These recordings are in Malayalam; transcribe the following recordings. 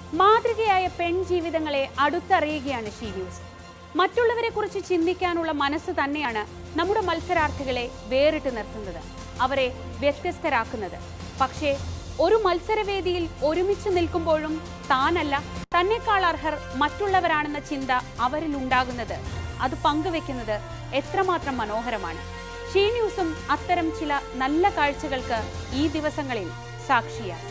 മാതൃകയായ പെൺജീവിതങ്ങളെ അടുത്തറിയുകയാണ് ഷീ ന്യൂസ് മറ്റുള്ളവരെ കുറിച്ച് ചിന്തിക്കാനുള്ള മനസ്സ് തന്നെയാണ് നമ്മുടെ മത്സരാർത്ഥികളെ വേറിട്ട് നിർത്തുന്നത് അവരെ വ്യത്യസ്തരാക്കുന്നത് പക്ഷേ ഒരു മത്സരവേദിയിൽ ഒരുമിച്ച് നിൽക്കുമ്പോഴും താനല്ല തന്നെക്കാൾ അർഹർ മറ്റുള്ളവരാണെന്ന ചിന്ത അവരിൽ ഉണ്ടാകുന്നത് അത് പങ്കുവെക്കുന്നത് എത്രമാത്രം മനോഹരമാണ് ഷീ ന്യൂസും അത്തരം ചില നല്ല കാഴ്ചകൾക്ക് ഈ ദിവസങ്ങളിൽ സാക്ഷിയാണ്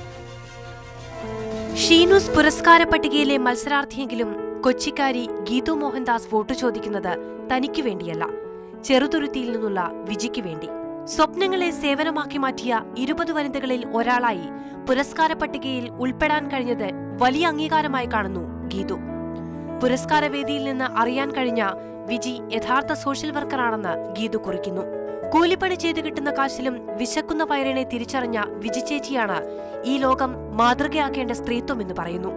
ഷീനൂസ് പുരസ്കാര പട്ടികയിലെ മത്സരാർത്ഥിയെങ്കിലും കൊച്ചിക്കാരി ഗീതു മോഹൻദാസ് വോട്ട് ചോദിക്കുന്നത് തനിക്കു വേണ്ടിയല്ല ചെറുതുരുത്തിയിൽ നിന്നുള്ള വിജിക്ക് വേണ്ടി സ്വപ്നങ്ങളെ സേവനമാക്കി മാറ്റിയ ഇരുപത് വനിതകളിൽ ഒരാളായി പുരസ്കാര പട്ടികയിൽ ഉൾപ്പെടാൻ കഴിഞ്ഞത് വലിയ അംഗീകാരമായി കാണുന്നു ഗീതു പുരസ്കാര വേദിയിൽ നിന്ന് അറിയാൻ കഴിഞ്ഞ വിജി യഥാർത്ഥ സോഷ്യൽ വർക്കറാണെന്ന് ഗീതു കുറിക്കുന്നു കൂലിപ്പണി ചെയ്തു കിട്ടുന്ന കാശിലും വിശക്കുന്ന വയറിനെ തിരിച്ചറിഞ്ഞ വിജി ചേച്ചിയാണ് ഈ ലോകം മാതൃകയാക്കേണ്ട സ്ത്രീത്വം എന്ന് പറയുന്നു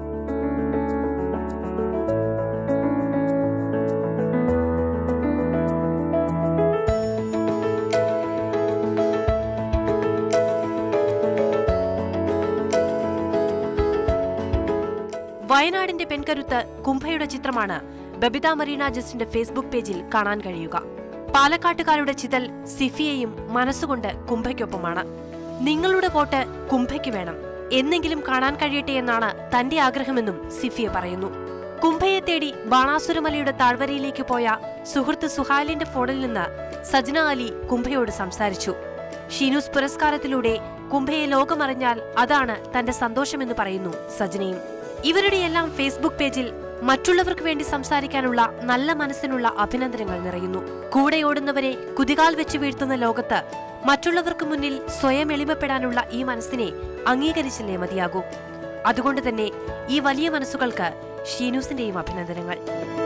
വയനാടിന്റെ പെൺകരുത്ത് കുംഭയുടെ ചിത്രമാണ് ബബിത മറീന ജസ്റ്റിന്റെ ഫേസ്ബുക്ക് പേജിൽ കാണാൻ കഴിയുക പാലക്കാട്ടുകാരുടെ ചിതൽ സിഫിയയും മനസ്സുകൊണ്ട് കുംഭയ്ക്കൊപ്പമാണ് നിങ്ങളുടെ വോട്ട് കുംഭയ്ക്ക് വേണം എന്നെങ്കിലും കാണാൻ കഴിയട്ടെ എന്നാണ് തന്റെ ആഗ്രഹമെന്നും സിഫിയ പറയുന്നു കുംഭയെ തേടി ബാണാസുരമലയുടെ താഴ്വരയിലേക്ക് പോയ സുഹൃത്ത് സുഹാലിന്റെ ഫോണിൽ നിന്ന് സജ്ന അലി കുംഭയോട് സംസാരിച്ചു ഷീനൂസ് പുരസ്കാരത്തിലൂടെ കുംഭയെ ലോകമറിഞ്ഞാൽ അതാണ് തന്റെ സന്തോഷമെന്ന് പറയുന്നു സജ്നയും ഇവരുടെയെല്ലാം ഫേസ്ബുക്ക് പേജിൽ മറ്റുള്ളവർക്ക് വേണ്ടി സംസാരിക്കാനുള്ള നല്ല മനസ്സിനുള്ള അഭിനന്ദനങ്ങൾ നിറയുന്നു കൂടെ ഓടുന്നവരെ കുതികാൽ വെച്ച് വീഴ്ത്തുന്ന ലോകത്ത് മറ്റുള്ളവർക്ക് മുന്നിൽ സ്വയം എളിമപ്പെടാനുള്ള ഈ മനസ്സിനെ അംഗീകരിച്ചില്ലേ മതിയാകൂ അതുകൊണ്ട് തന്നെ ഈ വലിയ മനസ്സുകൾക്ക് ഷീനൂസിന്റെയും അഭിനന്ദനങ്ങൾ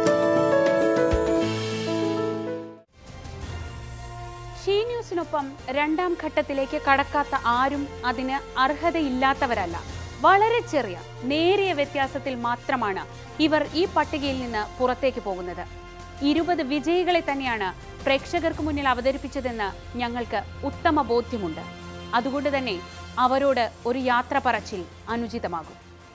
ഷീ ന്യൂസിനൊപ്പം രണ്ടാം ഘട്ടത്തിലേക്ക് കടക്കാത്ത ആരും അതിന് അർഹതയില്ലാത്തവരല്ല വളരെ ചെറിയ നേരിയ വ്യത്യാസത്തിൽ മാത്രമാണ് ഇവർ ഈ പട്ടികയിൽ നിന്ന് പുറത്തേക്ക് പോകുന്നത് ഇരുപത് വിജയികളെ തന്നെയാണ് പ്രേക്ഷകർക്ക് മുന്നിൽ അവതരിപ്പിച്ചതെന്ന് ഞങ്ങൾക്ക് ഉത്തമ ബോധ്യമുണ്ട് അതുകൊണ്ട് തന്നെ അവരോട് ഒരു യാത്ര പറച്ചിൽ അനുചിതമാകും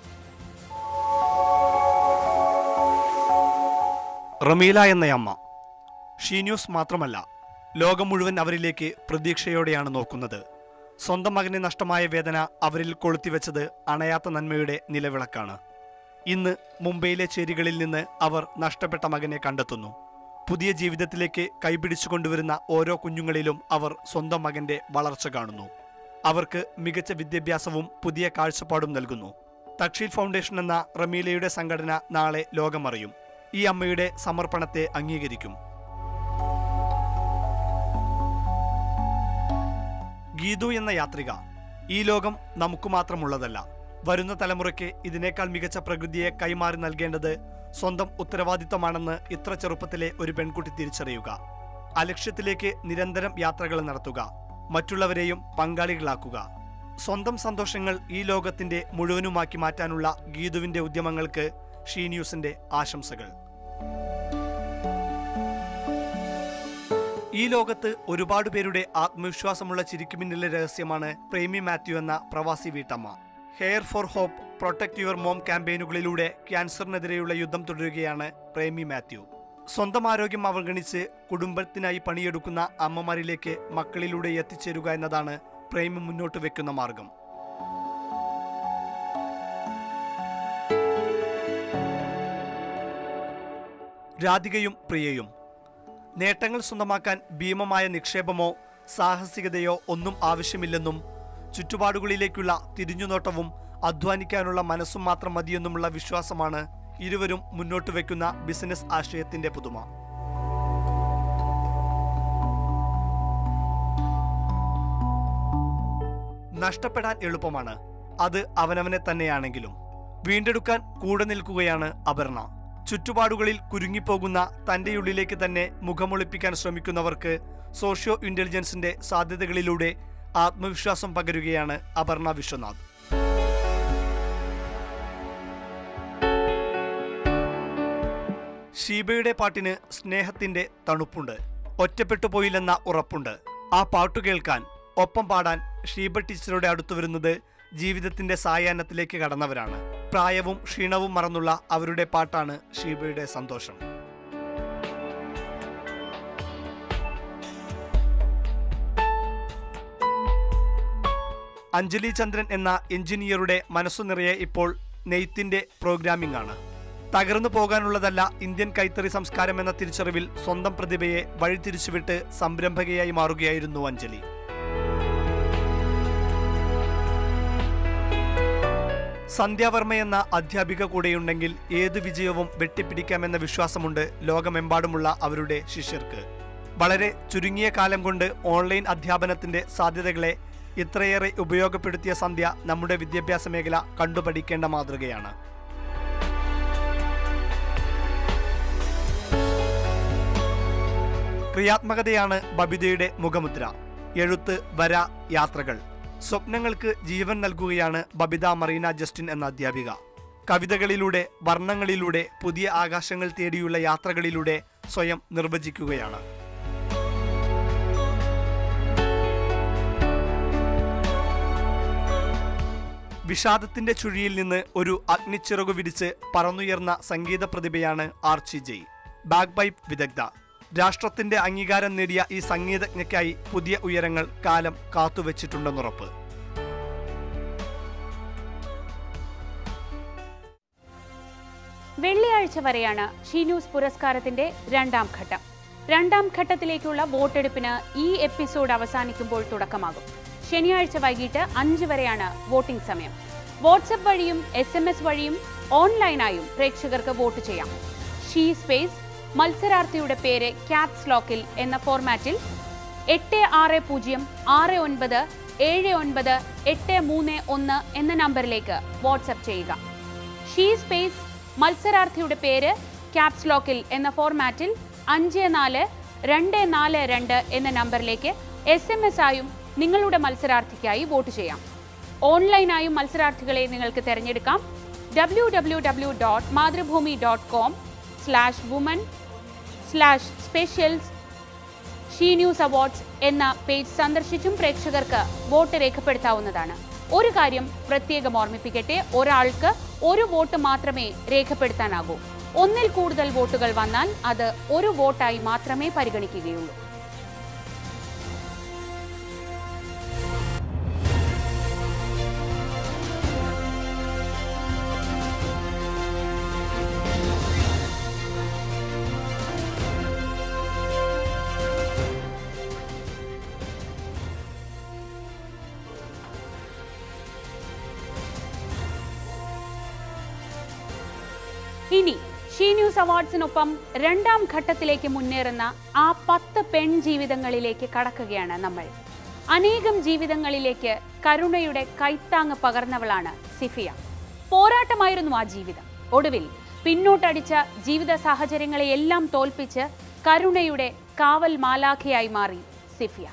റമീല എന്നയമ്മ ഷീ ന്യൂസ് മാത്രമല്ല ലോകം മുഴുവൻ അവരിലേക്ക് പ്രതീക്ഷയോടെയാണ് നോക്കുന്നത് സ്വന്തം മകനെ നഷ്ടമായ വേദന അവരിൽ കൊളുത്തിവെച്ചത് അണയാത്ത നന്മയുടെ നിലവിളക്കാണ് ഇന്ന് മുംബൈയിലെ ചേരികളിൽ നിന്ന് അവർ നഷ്ടപ്പെട്ട മകനെ കണ്ടെത്തുന്നു പുതിയ ജീവിതത്തിലേക്ക് കൈപിടിച്ചു കൊണ്ടുവരുന്ന ഓരോ കുഞ്ഞുങ്ങളിലും അവർ സ്വന്തം മകന്റെ വളർച്ച കാണുന്നു അവർക്ക് മികച്ച വിദ്യാഭ്യാസവും പുതിയ കാഴ്ചപ്പാടും നൽകുന്നു തക്ഷീൽ ഫൗണ്ടേഷൻ എന്ന റമീലയുടെ സംഘടന നാളെ ലോകമറിയും ഈ അമ്മയുടെ സമർപ്പണത്തെ അംഗീകരിക്കും ഗീതു എന്ന യാത്രിക ഈ ലോകം നമുക്ക് മാത്രമുള്ളതല്ല വരുന്ന തലമുറയ്ക്ക് ഇതിനേക്കാൾ മികച്ച പ്രകൃതിയെ കൈമാറി നൽകേണ്ടത് സ്വന്തം ഉത്തരവാദിത്തമാണെന്ന് ഇത്ര ചെറുപ്പത്തിലെ ഒരു പെൺകുട്ടി തിരിച്ചറിയുക അലക്ഷ്യത്തിലേക്ക് നിരന്തരം യാത്രകൾ നടത്തുക മറ്റുള്ളവരെയും പങ്കാളികളാക്കുക സ്വന്തം സന്തോഷങ്ങൾ ഈ ലോകത്തിന്റെ മുഴുവനുമാക്കി മാറ്റാനുള്ള ഗീതുവിന്റെ ഉദ്യമങ്ങൾക്ക് ഷീ ന്യൂസിന്റെ ആശംസകൾ ഈ ലോകത്ത് ഒരുപാട് പേരുടെ ആത്മവിശ്വാസമുള്ള ചിരിക്ക് പിന്നിലെ രഹസ്യമാണ് പ്രേമി മാത്യു എന്ന പ്രവാസി വീട്ടമ്മ hair for hope protect your mom ക്യാമ്പയിനുകളിലൂടെ ക്യാൻസറിനെതിരെയുള്ള യുദ്ധം തുടരുകയാണ് പ്രേമി മാത്യു സ്വന്തം ആരോഗ്യം അവഗണിച്ച് കുടുംബത്തിനായി പണിയെടുക്കുന്ന അമ്മമാരിലേക്ക് മക്കളിലൂടെ എത്തിച്ചേരുക എന്നതാണ് പ്രേമി മുന്നോട്ട് വെക്കുന്ന മാർഗം രാധികയും പ്രിയയും നേട്ടങ്ങൾ സ്വന്തമാക്കാൻ ഭീമമായ നിക്ഷേപമോ സാഹസികതയോ ഒന്നും ആവശ്യമില്ലെന്നും ചുറ്റുപാടുകളിലേക്കുള്ള തിരിഞ്ഞുനോട്ടവും അധ്വാനിക്കാനുള്ള മനസ്സും മാത്രം മതിയെന്നുമുള്ള വിശ്വാസമാണ് ഇരുവരും മുന്നോട്ട് വെക്കുന്ന ബിസിനസ് ആശയത്തിന്റെ പുതുമ നഷ്ടപ്പെടാൻ എളുപ്പമാണ് അത് അവനവനെ തന്നെയാണെങ്കിലും വീണ്ടെടുക്കാൻ കൂടെ നിൽക്കുകയാണ് അപർണ ചുറ്റുപാടുകളിൽ കുരുങ്ങിപ്പോകുന്ന തന്റെ ഉള്ളിലേക്ക് തന്നെ മുഖമൊളിപ്പിക്കാൻ ശ്രമിക്കുന്നവർക്ക് സോഷ്യോ ഇന്റലിജൻസിന്റെ സാധ്യതകളിലൂടെ ആത്മവിശ്വാസം പകരുകയാണ് അപർണ വിശ്വനാഥ് ഷീബയുടെ പാട്ടിന് സ്നേഹത്തിന്റെ തണുപ്പുണ്ട് ഒറ്റപ്പെട്ടു പോയില്ലെന്ന ഉറപ്പുണ്ട് ആ പാട്ടു കേൾക്കാൻ ഒപ്പം പാടാൻ ഷീബ ടീച്ചറുടെ അടുത്തു വരുന്നത് ജീവിതത്തിന്റെ സായാഹ്നത്തിലേക്ക് കടന്നവരാണ് പ്രായവും ക്ഷീണവും മറന്നുള്ള അവരുടെ പാട്ടാണ് ഷീബയുടെ സന്തോഷം അഞ്ജലി ചന്ദ്രൻ എന്ന എഞ്ചിനീയറുടെ മനസ്സു നിറയെ ഇപ്പോൾ നെയ്ത്തിന്റെ പ്രോഗ്രാമിംഗ് ആണ് തകർന്നു പോകാനുള്ളതല്ല ഇന്ത്യൻ കൈത്തറി സംസ്കാരം എന്ന തിരിച്ചറിവിൽ സ്വന്തം പ്രതിഭയെ വഴിതിരിച്ചുവിട്ട് സംരംഭകയായി മാറുകയായിരുന്നു അഞ്ജലി സന്ധ്യാവർമ്മ എന്ന അധ്യാപിക കൂടെയുണ്ടെങ്കിൽ ഏത് വിജയവും വെട്ടിപ്പിടിക്കാമെന്ന വിശ്വാസമുണ്ട് ലോകമെമ്പാടുമുള്ള അവരുടെ ശിഷ്യർക്ക് വളരെ ചുരുങ്ങിയ കാലം കൊണ്ട് ഓൺലൈൻ അധ്യാപനത്തിന്റെ സാധ്യതകളെ ഇത്രയേറെ ഉപയോഗപ്പെടുത്തിയ സന്ധ്യ നമ്മുടെ വിദ്യാഭ്യാസ മേഖല കണ്ടുപഠിക്കേണ്ട മാതൃകയാണ് ക്രിയാത്മകതയാണ് ബബിതയുടെ മുഖമുദ്ര എഴുത്ത് വര യാത്രകൾ സ്വപ്നങ്ങൾക്ക് ജീവൻ നൽകുകയാണ് ബബിത മറീന ജസ്റ്റിൻ എന്ന അധ്യാപിക കവിതകളിലൂടെ വർണ്ണങ്ങളിലൂടെ പുതിയ ആകാശങ്ങൾ തേടിയുള്ള യാത്രകളിലൂടെ സ്വയം നിർവചിക്കുകയാണ് വിഷാദത്തിന്റെ ചുഴിയിൽ നിന്ന് ഒരു അഗ്നിച്ചിറകു വിരിച്ച് പറന്നുയർന്ന സംഗീത പ്രതിഭയാണ് ആർച്ചി ജയ് ബാഗ് പൈപ്പ് വിദഗ്ധ രാഷ്ട്രത്തിന്റെ അംഗീകാരം നേടിയ ഈ സംഗീതജ്ഞയ്ക്കായി പുതിയ ഉയരങ്ങൾ കാലം കാത്തുവച്ചിട്ടുണ്ടെന്നുറപ്പ് വെള്ളിയാഴ്ച വരെയാണ് ഷീ ന്യൂസ് പുരസ്കാരത്തിന്റെ രണ്ടാം ഘട്ടം രണ്ടാം ഘട്ടത്തിലേക്കുള്ള വോട്ടെടുപ്പിന് ഈ എപ്പിസോഡ് അവസാനിക്കുമ്പോൾ തുടക്കമാകും ശനിയാഴ്ച വൈകിട്ട് അഞ്ച് വരെയാണ് വോട്ടിംഗ് സമയം വാട്സപ്പ് വഴിയും എസ് എം എസ് വഴിയും ഓൺലൈനായും പ്രേക്ഷകർക്ക് വോട്ട് ചെയ്യാം ഷീ സ്പേസ് മത്സരാർത്ഥിയുടെ പേര് ക്യാപ്സ് ലോക്കിൽ എന്ന ഫോർമാറ്റിൽ എട്ട് ആറ് പൂജ്യം ആറ് ഒൻപത് ഏഴ് ഒൻപത് എട്ട് മൂന്ന് ഒന്ന് എന്ന നമ്പറിലേക്ക് വാട്സപ്പ് ചെയ്യുക ഷീ സ്പേസ് മത്സരാർത്ഥിയുടെ പേര് ക്യാപ്സ് ലോക്കിൽ എന്ന ഫോർമാറ്റിൽ അഞ്ച് നാല് രണ്ട് നാല് രണ്ട് എന്ന നമ്പറിലേക്ക് എസ് എം എസ് ആയും നിങ്ങളുടെ മത്സരാർത്ഥിക്കായി വോട്ട് ചെയ്യാം ഓൺലൈനായും മത്സരാർത്ഥികളെ നിങ്ങൾക്ക് തിരഞ്ഞെടുക്കാം W W W dot Mathrubhumi dot com slash women slash specials she news awards എന്ന പേജ് സന്ദർശിച്ചും പ്രേക്ഷകർക്ക് വോട്ട് രേഖപ്പെടുത്താവുന്നതാണ് ഒരു കാര്യം പ്രത്യേകം ഓർമ്മിപ്പിക്കട്ടെ ഒരാൾക്ക് ഒരു വോട്ട് മാത്രമേ രേഖപ്പെടുത്താനാകൂ ഒന്നിൽ കൂടുതൽ വോട്ടുകൾ വന്നാൽ അത് ഒരു വോട്ടായി മാത്രമേ പരിഗണിക്കുകയുള്ളൂ ഇനി ഷീ ന്യൂസ് അവാർഡ്സിനൊപ്പം രണ്ടാം ഘട്ടത്തിലേക്ക് മുന്നേറുന്ന ആ പത്ത് പെൺ ജീവിതങ്ങളിലേക്ക് കടക്കുകയാണ് നമ്മൾ അനേകം ജീവിതങ്ങളിലേക്ക് കരുണയുടെ കൈത്താങ് പകർന്നവളാണ് സിഫിയ പോരാട്ടമായിരുന്നു ആ ജീവിതം ഒടുവിൽ പിന്നോട്ടടിച്ച ജീവിത സാഹചര്യങ്ങളെയെല്ലാം തോൽപ്പിച്ച് കരുണയുടെ കാവൽ മാലാഖയായി മാറി സിഫിയ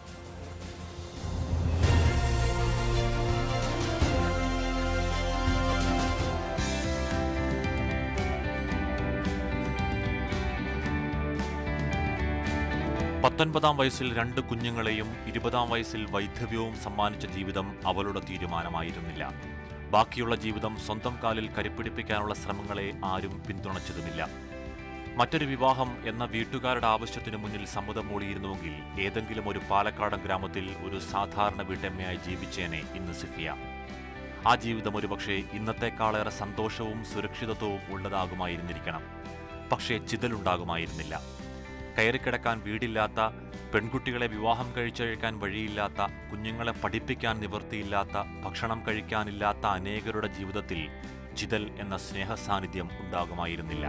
പത്തൊൻപതാം വയസ്സിൽ രണ്ട് കുഞ്ഞുങ്ങളെയും ഇരുപതാം വയസ്സിൽ വൈധവ്യവും സമ്മാനിച്ച ജീവിതം അവളുടെ തീരുമാനമായിരുന്നില്ല ബാക്കിയുള്ള ജീവിതം സ്വന്തം കാലിൽ കരുപ്പിടിപ്പിക്കാനുള്ള ശ്രമങ്ങളെ ആരും പിന്തുണച്ചതുമില്ല മറ്റൊരു വിവാഹം എന്ന വീട്ടുകാരുടെ ആവശ്യത്തിനു മുന്നിൽ സമ്മതം മൂളിയിരുന്നുവെങ്കിൽ ഏതെങ്കിലും ഒരു പാലക്കാടൻ ഗ്രാമത്തിൽ ഒരു സാധാരണ വീട്ടമ്മയായി ജീവിച്ചേനെ ഇന്ന് സിഫിയ ആ ജീവിതം ഒരുപക്ഷെ ഇന്നത്തെക്കാളേറെ സന്തോഷവും സുരക്ഷിതത്വവും ഉള്ളതാകുമായിരുന്നിരിക്കണം പക്ഷേ ചിതലുണ്ടാകുമായിരുന്നില്ല കയറിക്കിടക്കാൻ വീടില്ലാത്ത പെൺകുട്ടികളെ വിവാഹം കഴിച്ചഴിക്കാൻ വഴിയില്ലാത്ത കുഞ്ഞുങ്ങളെ പഠിപ്പിക്കാൻ നിവൃത്തിയില്ലാത്ത ഭക്ഷണം കഴിക്കാനില്ലാത്ത അനേകരുടെ ജീവിതത്തിൽ ചിതൽ എന്ന സ്നേഹസാന്നിധ്യം ഉണ്ടാകുമായിരുന്നില്ല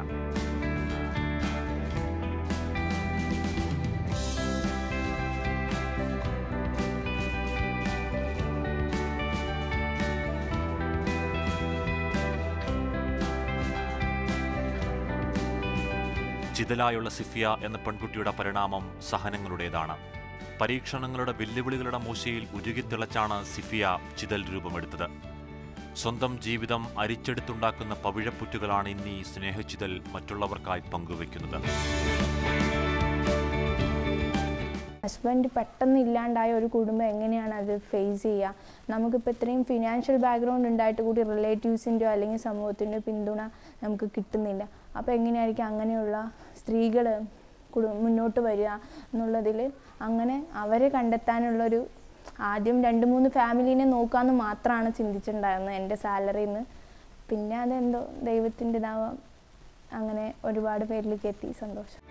ചിതലായുള്ള സിഫിയ എന്ന പെൺകുട്ടിയുടെ പരിണാമം സഹനങ്ങളുടേതാണ് പരീക്ഷണങ്ങളുടെ വെല്ലുവിളികളുടെ മൂശയിൽ ഉരുകിത്തിളച്ചാണ് സിഫിയ ചിതൽ രൂപമെടുത്തത് സ്വന്തം ജീവിതം അരിച്ചെടുത്തുണ്ടാക്കുന്ന പവിഴപ്പുറ്റുകളാണ് ഇന്നീ സ്നേഹചിതൽ മറ്റുള്ളവർക്കായി പങ്കുവെക്കുന്നത് ഹസ്ബൻഡ് പെട്ടെന്ന് ഇല്ലാണ്ടായ ഒരു കുടുംബം എങ്ങനെയാണ് അത് ഫേസ് ചെയ്യുക നമുക്കിപ്പോൾ ഇത്രയും ഫിനാൻഷ്യൽ ബാക്ക്ഗ്രൗണ്ട് ഉണ്ടായിട്ട് കൂടി റിലേറ്റീവ്സിൻ്റെയോ അല്ലെങ്കിൽ സമൂഹത്തിൻ്റെയോ പിന്തുണ നമുക്ക് കിട്ടുന്നില്ല അപ്പോൾ എങ്ങനെയായിരിക്കും അങ്ങനെയുള്ള സ്ത്രീകൾ കുടു മുന്നോട്ട് വരിക എന്നുള്ളതിൽ അങ്ങനെ അവരെ കണ്ടെത്താനുള്ളൊരു ആദ്യം രണ്ട് മൂന്ന് ഫാമിലീനെ നോക്കാമെന്ന് മാത്രമാണ് ചിന്തിച്ചിട്ടുണ്ടായിരുന്നത് എൻ്റെ സാലറിയിൽ നിന്ന് പിന്നെ അതെന്തോ ദൈവത്തിൻ്റെ ഇതാവാം അങ്ങനെ ഒരുപാട് പേരിലേക്ക് എത്തി സന്തോഷം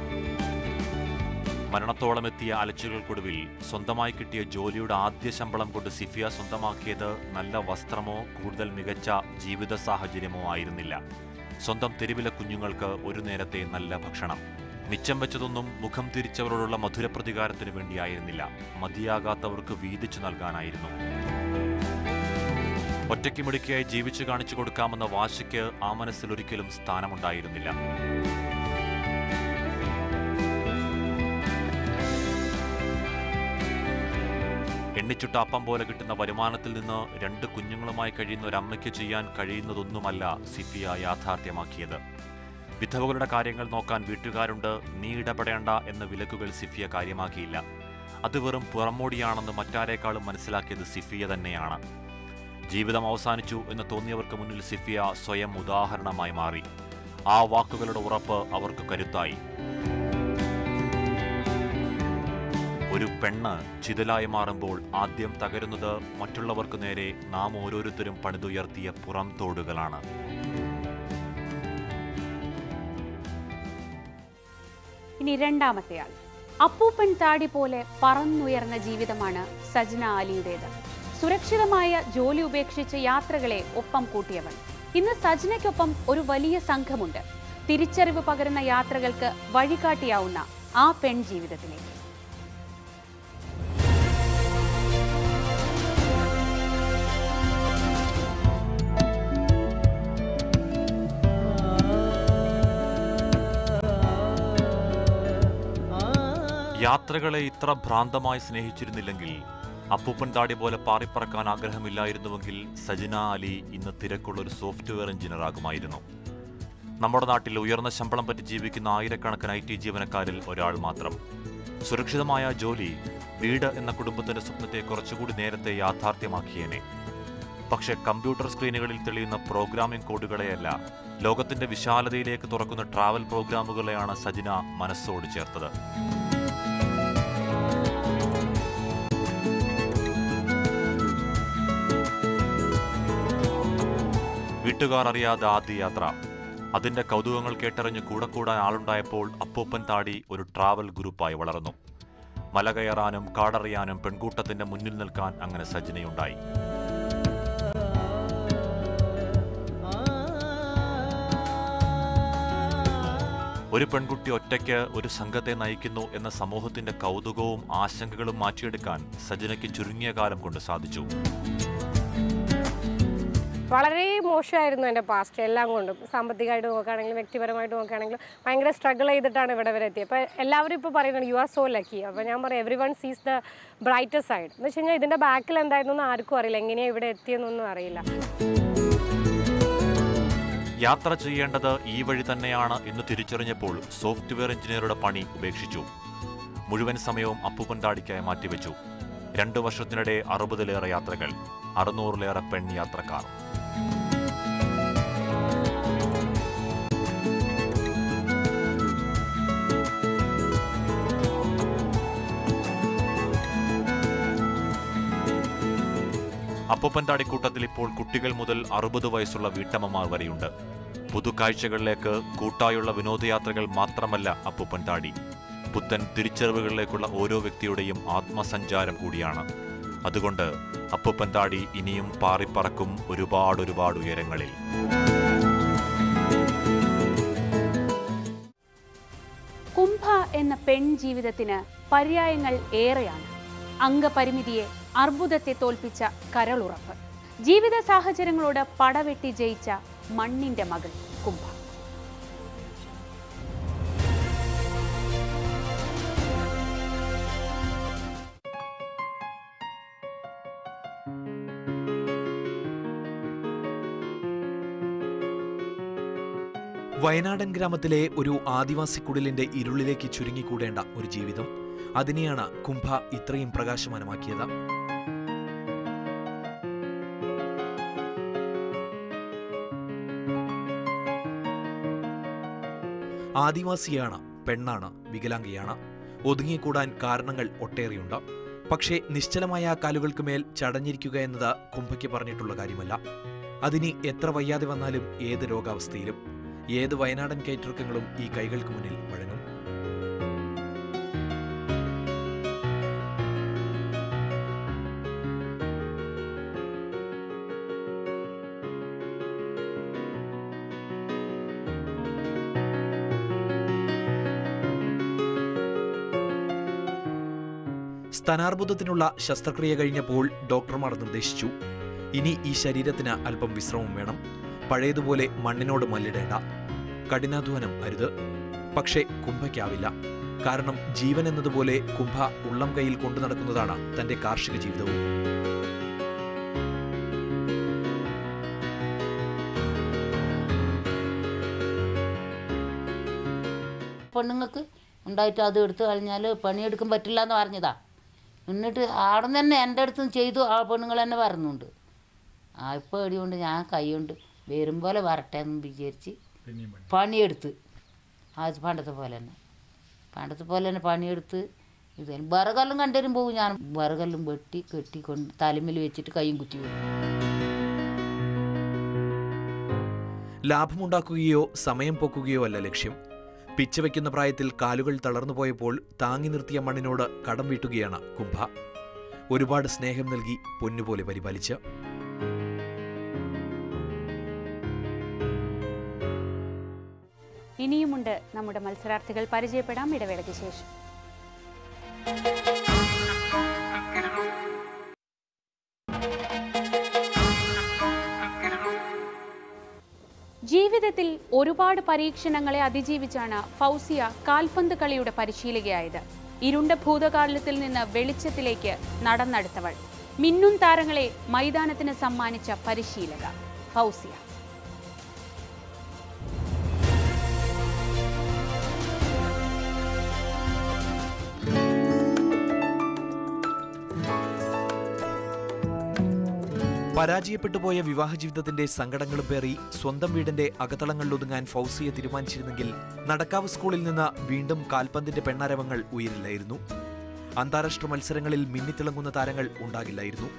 മരണത്തോളം എത്തിയ അലച്ചിലുകൾക്കൊടുവിൽ സ്വന്തമായി കിട്ടിയ ജോലിയുടെ ആദ്യ ശമ്പളം കൊണ്ട് സിഫിയ സ്വന്തമാക്കിയത് നല്ല വസ്ത്രമോ കൂടുതൽ മികച്ച ജീവിത സാഹചര്യമോ ആയിരുന്നില്ല സ്വന്തം തെരുവിലെ കുഞ്ഞുങ്ങൾക്ക് ഒരു നേരത്തെ നല്ല ഭക്ഷണം മിച്ചം വെച്ചതൊന്നും മുഖം തിരിച്ചവരോടുള്ള മധുര പ്രതികാരത്തിന് വേണ്ടിയായിരുന്നില്ല മതിയാകാത്തവർക്ക് വീതിച്ചു നൽകാനായിരുന്നു ഒറ്റയ്ക്ക് മിടുക്കിയായി ജീവിച്ചു കാണിച്ചു കൊടുക്കാമെന്ന വാശിക്ക് ആ മനസ്സിൽ ഒരിക്കലും സ്ഥാനമുണ്ടായിരുന്നില്ല എണ്ണിച്ചുട്ട അപ്പം പോലെ കിട്ടുന്ന വരുമാനത്തിൽ നിന്ന് രണ്ട് കുഞ്ഞുങ്ങളുമായി കഴിയുന്ന ഒരു അമ്മയ്ക്ക് ചെയ്യാൻ കഴിയുന്നതൊന്നുമല്ല സിഫിയ യാഥാർത്ഥ്യമാക്കിയത് വിധവകളുടെ കാര്യങ്ങൾ നോക്കാൻ വീട്ടുകാരുണ്ട് നീ ഇടപെടേണ്ട എന്ന വിലക്കുകൾ സിഫിയ കാര്യമാക്കിയില്ല അത് വെറും പുറമോടിയാണെന്ന് മറ്റാരേക്കാളും മനസ്സിലാക്കിയത് സിഫിയ തന്നെയാണ് ജീവിതം അവസാനിച്ചു എന്ന് തോന്നിയവർക്ക് മുന്നിൽ സിഫിയ സ്വയം ഉദാഹരണമായി മാറി ആ വാക്കുകളുടെ ഉറപ്പ് അവർക്ക് കരുത്തായി ഒരു പെണ്ണ് ചിതലായി മാറുമ്പോൾ ആദ്യം തകരുന്നത് മറ്റുള്ളവർക്ക് നേരെ നാം ഓരോരുത്തരും പണിതുയർത്തിയ പുറം തോടുകളാണ് ഇനി രണ്ടാമത്തെ ആൾ അപ്പൂപ്പൻ താടി പോലെ പറന്നുയർന്ന ജീവിതമാണ് സജ്ന അലിയുടേത് സുരക്ഷിതമായ ജോലി ഉപേക്ഷിച്ച് യാത്രകളെ ഒപ്പം കൂട്ടിയവൾ ഇന്ന് സജ്നയ്ക്കൊപ്പം ഒരു വലിയ സംഘമുണ്ട് തിരിച്ചറിവ് പകരുന്ന യാത്രകൾക്ക് വഴികാട്ടിയാവുന്ന ആ പെൺ ജീവിതത്തിലേക്ക് യാത്രകളെ ഇത്ര ഭ്രാന്തമായി സ്നേഹിച്ചിരുന്നില്ലെങ്കിൽ അപ്പൂപ്പൻ താടി പോലെ പാറിപ്പറക്കാൻ ആഗ്രഹമില്ലായിരുന്നുവെങ്കിൽ സജിന അലി ഇന്ന് തിരക്കുള്ള ഒരു സോഫ്റ്റ്വെയർ എഞ്ചിനീയർ ആകുമായിരുന്നു നമ്മുടെ നാട്ടിൽ ഉയർന്ന ശമ്പളം പറ്റി ജീവിക്കുന്ന ആയിരക്കണക്കിന് ഐ ടി ജീവനക്കാരിൽ ഒരാൾ മാത്രം സുരക്ഷിതമായ ജോലി വീട് എന്ന കുടുംബത്തിന്റെ സ്വപ്നത്തെ കുറച്ചുകൂടി നേരത്തെ യാഥാർത്ഥ്യമാക്കിയേനെ പക്ഷെ കമ്പ്യൂട്ടർ സ്ക്രീനുകളിൽ തെളിയുന്ന പ്രോഗ്രാമിംഗ് കോഡുകളെയല്ല ലോകത്തിന്റെ വിശാലതയിലേക്ക് തുറക്കുന്ന ട്രാവൽ പ്രോഗ്രാമുകളെയാണ് സജിന മനസ്സോട് ചേർത്തത് വീട്ടുകാർ അറിയാതെ ആദ്യ യാത്ര അതിന്റെ കൗതുകങ്ങൾ കേട്ടറിഞ്ഞ് കൂടെ കൂടാൻ ആളുണ്ടായപ്പോൾ അപ്പൂപ്പൻ താടി ഒരു ട്രാവൽ ഗ്രൂപ്പായി വളർന്നു മല കയറാനും കാടറിയാനും പെൺകൂട്ടത്തിന്റെ മുന്നിൽ നിൽക്കാൻ അങ്ങനെ സജ്ജനയുണ്ടായി ഒരു പെൺകുട്ടി ഒറ്റയ്ക്ക് ഒരു സംഘത്തെ നയിക്കുന്നു എന്ന സമൂഹത്തിന്റെ കൗതുകവും ആശങ്കകളും മാറ്റിയെടുക്കാൻ സജനയ്ക്ക് ചുരുങ്ങിയ കാലം കൊണ്ട് സാധിച്ചു വളരെ മോശമായിരുന്നു എൻ്റെ പാസ്റ്റ് എല്ലാം കൊണ്ടും സാമ്പത്തികമായിട്ട് നോക്കുകയാണെങ്കിലും വ്യക്തിപരമായിട്ട് നോക്കുകയാണെങ്കിലും ഭയങ്കര സ്ട്രഗിൾ ചെയ്തിട്ടാണ് ഇവിടെ വരെ എത്തിയത് അപ്പോൾ എല്ലാവരും ഇപ്പോൾ പറയുന്നത് യു ആർ സോ ലക്കി അപ്പോൾ ഞാൻ പറയും everyone sees the brighter side എന്ന് വെച്ച് കഴിഞ്ഞാൽ ഇതിൻ്റെ ബാക്കിൽ എന്തായിരുന്നു എന്ന് ആർക്കും അറിയില്ല എങ്ങനെയാണ് ഇവിടെ എത്തിയെന്നൊന്നും അറിയില്ല യാത്ര ചെയ്യേണ്ടത് ഈ വഴി തന്നെയാണ് എന്ന് തിരിച്ചറിഞ്ഞപ്പോൾ സോഫ്റ്റ്വെയർ എഞ്ചിനീയറുടെ പണി ഉപേക്ഷിച്ചു മുഴുവൻ സമയവും അപ്പൂപ്പൻ താടിക്കായി മാറ്റിവെച്ചു രണ്ടു വർഷത്തിനിടെ അറുപതിലേറെ യാത്രകൾ അറുന്നൂറിലേറെ പെൺ യാത്രക്കാർ അപ്പൂപ്പൻ താടിക്കൂട്ടത്തിൽ ഇപ്പോൾ കുട്ടികൾ മുതൽ അറുപത് വയസ്സുള്ള വീട്ടമ്മമാർ വരെയുണ്ട് പുതുകാഴ്ചകളിലേക്ക് കൂട്ടായുള്ള വിനോദയാത്രകൾ മാത്രമല്ല അപ്പൂപ്പൻ താടി പുത്തൻ തിരിച്ചറിവുകളിലേക്കുള്ള ഓരോ വ്യക്തിയുടെയും ആത്മസഞ്ചാരം കൂടിയാണ് അതുകൊണ്ട് അപ്പൂപ്പൻ താടി ഇനിയും പാറിപ്പറക്കും ഒരുപാട് ഒരുപാട് ഉയരങ്ങളിൽ കുംഭ എന്ന പെൺ ജീവിതത്തിന് പര്യായങ്ങൾ ഏറെയാണ് അംഗപരിമിതിയെ അർബുദത്തെ തോൽപ്പിച്ച കരളുറപ്പ് ജീവിത സാഹചര്യങ്ങളോട് പടവെട്ടി ജയിച്ച മണ്ണിന്റെ മകൾ കുംഭ വയനാടൻ ഗ്രാമത്തിലെ ഒരു ആദിവാസി കുടിലിന്റെ ഇരുളിലേക്ക് ചുരുങ്ങിക്കൂടേണ്ട ഒരു ജീവിതം അതിനെയാണ് കുംഭ ഇത്രയും പ്രകാശമാനമാക്കിയത് ആദിവാസിയാണ് പെണ്ണാണ് വികലാംഗയാണ് ഒതുങ്ങിക്കൂടാൻ കാരണങ്ങൾ ഒട്ടേറെയുണ്ട് പക്ഷേ നിശ്ചലമായ ആ കാലുകൾക്ക് മേൽ ചടഞ്ഞിരിക്കുക എന്നത് കുംഭയ്ക്ക് പറഞ്ഞിട്ടുള്ള കാര്യമല്ല അതിനി എത്ര വയ്യാതെ വന്നാലും ഏത് രോഗാവസ്ഥയിലും ഏത് വയനാടൻ കയറ്റിറക്കങ്ങളും ഈ കൈകൾക്ക് മുന്നിൽ വഴങ്ങും സ്തനാർബുദത്തിനുള്ള ശസ്ത്രക്രിയ കഴിഞ്ഞപ്പോൾ ഡോക്ടർമാർ നിർദ്ദേശിച്ചു ഇനി ഈ ശരീരത്തിന് അല്പം വിശ്രമം വേണം പഴയതുപോലെ മണ്ണിനോട് മല്ലിടേണ്ട കഠിനാധ്വാനം അരുത് പക്ഷേ കുംഭയ്ക്കാവില്ല കാരണം ജീവൻ എന്നതുപോലെ കുംഭ ഉള്ളം കൈയിൽ കൊണ്ടു നടക്കുന്നതാണ് തന്റെ കാർഷിക ജീവിതവും പെണ്ണുങ്ങൾക്ക് ഉണ്ടായിട്ട് അത് എടുത്തു കഴിഞ്ഞാൽ പണിയെടുക്കാൻ പറ്റില്ല എന്ന് പറഞ്ഞതാ എന്നിട്ട് അവിടെ നിന്ന് തന്നെ എൻ്റെ അടുത്തും ചെയ്തു ആ പെണ്ണുങ്ങൾ തന്നെ പറഞ്ഞുണ്ട് ആ ഇപ്പോൾ എടിയുണ്ട് ഞാൻ കൈ കൊണ്ട് വരും പോലെ വരട്ടെ എന്ന് വിചാരിച്ച് പണിയെടുത്ത് ആ പണ്ടത്തെ പോലെ തന്നെ പണ്ടത്തെ പോലെ തന്നെ പണിയെടുത്ത് ഇത് വിറകല്ലും കണ്ടുവരും പോകും ഞാൻ വിറകല്ലും വെട്ടി കെട്ടി കൊണ്ട് തലമിൽ വെച്ചിട്ട് കൈയും കുത്തി പോകും ലാഭമുണ്ടാക്കുകയോ സമയം പോക്കുകയോ അല്ല ലക്ഷ്യം പിച്ചവെക്കുന്ന പ്രായത്തിൽ കാലുകൾ തളർന്നു പോയപ്പോൾ താങ്ങി നിർത്തിയ മണ്ണിനോട് കടം വീട്ടുകയാണ് കുംഭ ഒരുപാട് സ്നേഹം നൽകി പൊന്നുപോലെ പരിപാലിച്ച് ഇനിയുമുണ്ട് നമ്മുടെ മത്സരാർത്ഥികൾ പരിചയപ്പെടാം ഇടവേളയ്ക്ക് ശേഷം ജീവിതത്തിൽ ഒരുപാട് പരീക്ഷണങ്ങളെ അതിജീവിച്ചാണ് ഫൗസിയ കാൽപന്ത് കളിയുടെ പരിശീലകയായത് ഇരുണ്ട ഭൂതകാലത്തിൽ നിന്ന് വെളിച്ചത്തിലേക്ക് നടന്നെടുത്തവൾ മിന്നും താരങ്ങളെ മൈതാനത്തിന് സമ്മാനിച്ച പരിശീലക ഫൗസിയ പരാജയപ്പെട്ടു പോയ വിവാഹ ജീവിതത്തിന്റെ സങ്കടങ്ങളും പേറി സ്വന്തം വീടിന്റെ അകത്തളങ്ങളിൽ ഒതുങ്ങാൻ ഫൗസിയെ തീരുമാനിച്ചിരുന്നെങ്കിൽ നടക്കാവ് സ്കൂളിൽ നിന്ന് വീണ്ടും കാൽപന്തിന്റെ പെണ്ണാരവങ്ങൾ ഉയരില്ലായിരുന്നു അന്താരാഷ്ട്ര മത്സരങ്ങളിൽ മിന്നിത്തിളങ്ങുന്ന താരങ്ങൾ ഉണ്ടാകില്ലായിരുന്നു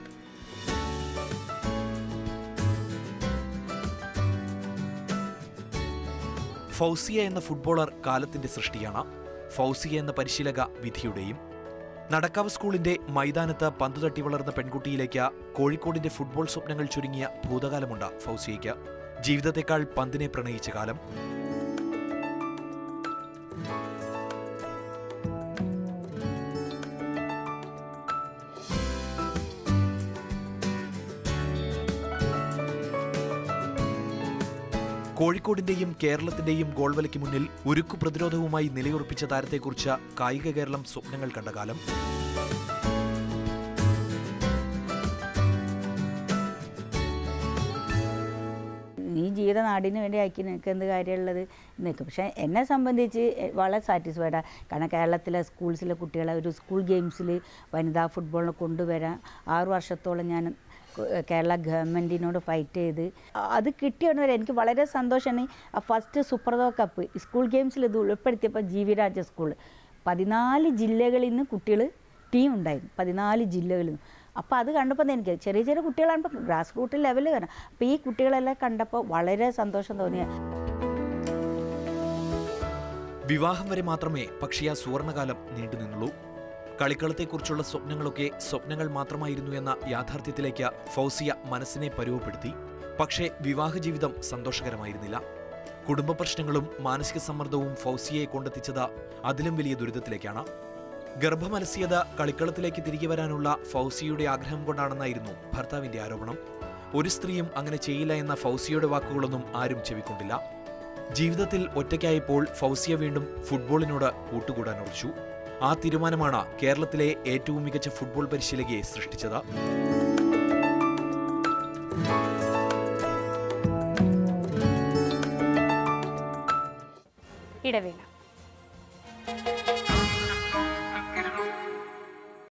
ഫൗസിയ എന്ന ഫുട്ബോളർ കാലത്തിന്റെ സൃഷ്ടിയാണ് ഫൗസിയ എന്ന പരിശീലക വിധിയുടെയും നടക്കാവ് സ്കൂളിന്റെ മൈതാനത്ത് പന്തു തട്ടി വളർന്ന പെൺകുട്ടിയിലേക്ക് കോഴിക്കോടിന്റെ ഫുട്ബോൾ സ്വപ്നങ്ങൾ ചുരുങ്ങിയ ഭൂതകാലമുണ്ട് ഫൗസിയയ്ക്ക് ജീവിതത്തെക്കാൾ പന്തിനെ പ്രണയിച്ച കാലം കോഴിക്കോടിന്റെയും കേരളത്തിന്റെയും ഗോൾവലയ്ക്ക് മുന്നിൽ ഉരുക്കു പ്രതിരോധവുമായി നിലയുറപ്പിച്ച താരത്തെക്കുറിച്ച് കായിക കേരളം സ്വപ്നങ്ങൾ കണ്ട കാലം നീ ജീവിത നാടിന് വേണ്ടി ആക്കി നിനക്ക് എന്ത് കാര്യമുള്ളത് നിൽക്കും പക്ഷേ എന്നെ സംബന്ധിച്ച് വളരെ സാറ്റിസ്ഫൈഡാണ് കാരണം കേരളത്തിലെ സ്കൂൾസിലെ കുട്ടികളെ ഒരു സ്കൂൾ ഗെയിംസിൽ വനിതാ ഫുട്ബോളിനെ കൊണ്ടുവരാൻ ആറ് വർഷത്തോളം ഞാൻ കേരള ഗവൺമെൻറ്റിനോട് ഫൈറ്റ് ചെയ്ത് അത് കിട്ടിയാണ് എനിക്ക് വളരെ സന്തോഷമാണ് ആ ഫസ്റ്റ് സൂപ്പർദോ കപ്പ് സ്കൂൾ ഗെയിംസിൽ ഇത് ഉൾപ്പെടുത്തിയപ്പോൾ ജി വി രാജ സ്കൂൾ പതിനാല് ജില്ലകളിൽ നിന്ന് കുട്ടികൾ ടീം ഉണ്ടായിരുന്നു പതിനാല് ജില്ലകളിൽ നിന്ന് അപ്പോൾ അത് കണ്ടപ്പോൾ എനിക്ക് ചെറിയ ചെറിയ കുട്ടികളാണ് ഇപ്പോൾ ഗ്രാസ് റൂട്ട് ലെവലിൽ വരണം അപ്പോൾ ഈ കുട്ടികളെല്ലാം കണ്ടപ്പോൾ വളരെ സന്തോഷം തോന്നിയ വിവാഹം വരെ മാത്രമേ പക്ഷേ ആ സുവർണകാലം നീണ്ടുനിന്നുള്ളൂ കളിക്കളത്തെക്കുറിച്ചുള്ള സ്വപ്നങ്ങളൊക്കെ സ്വപ്നങ്ങൾ മാത്രമായിരുന്നു എന്ന യാഥാർത്ഥ്യത്തിലേക്ക് ഫൗസിയ മനസ്സിനെ പരുവപ്പെടുത്തി പക്ഷേ വിവാഹ ജീവിതം സന്തോഷകരമായിരുന്നില്ല കുടുംബ പ്രശ്നങ്ങളും മാനസിക സമ്മർദ്ദവും ഫൗസിയയെ കൊണ്ടെത്തിച്ചത് അതിലും വലിയ ദുരിതത്തിലേക്കാണ് ഗർഭമലസ്യത കളിക്കളത്തിലേക്ക് തിരികെ വരാനുള്ള ഫൗസിയുടെ ആഗ്രഹം കൊണ്ടാണെന്നായിരുന്നു ഭർത്താവിന്റെ ആരോപണം ഒരു സ്ത്രീയും അങ്ങനെ ചെയ്യില്ല എന്ന ഫൗസിയുടെ വാക്കുകളൊന്നും ആരും ചെവിക്കൊണ്ടില്ല ജീവിതത്തിൽ ഒറ്റയ്ക്കായപ്പോൾ ഫൗസിയ വീണ്ടും ഫുട്ബോളിനോട് കൂട്ടുകൂടാൻ ഉറച്ചു ആ തീരുമാനമാണ് കേരളത്തിലെ ഏറ്റവും മികച്ച ഫുട്ബോൾ പരിശീലകയെ സൃഷ്ടിച്ചത് ഇടവേള